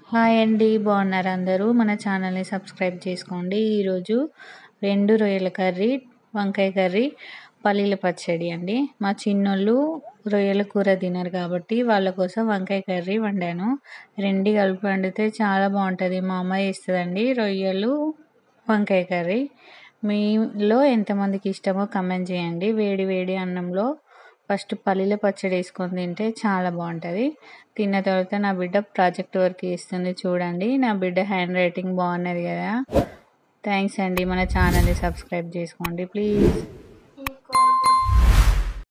hi అండి బాగున్నారు అందరూ మన ఛానల్ని సబ్స్క్రైబ్ చేసుకోండి ఈరోజు రెండు రొయ్యల కర్రీ వంకాయ కర్రీ పల్లీల పచ్చడి అండి మా చిన్నోళ్ళు రొయ్యల కూర తినరు కాబట్టి వాళ్ళ కోసం వంకాయ కర్రీ వండాను రెండు కలిపి వండితే చాలా బాగుంటుంది మా అమ్మ చేస్తుందండి రొయ్యలు వంకాయ కర్రీ మీలో ఎంతమందికి ఇష్టమో కమెంట్ చేయండి వేడి వేడి అన్నంలో ఫస్ట్ పల్లీల పచ్చడి వేసుకొని తింటే చాలా బాగుంటుంది తిన్న తర్వాత నా బిడ్డ ప్రాజెక్ట్ వర్క్ చేస్తుంది చూడండి నా బిడ్డ హ్యాండ్ రైటింగ్ బాగున్నది కదా థ్యాంక్స్ అండి మన ఛానల్ని సబ్స్క్రైబ్ చేసుకోండి ప్లీజ్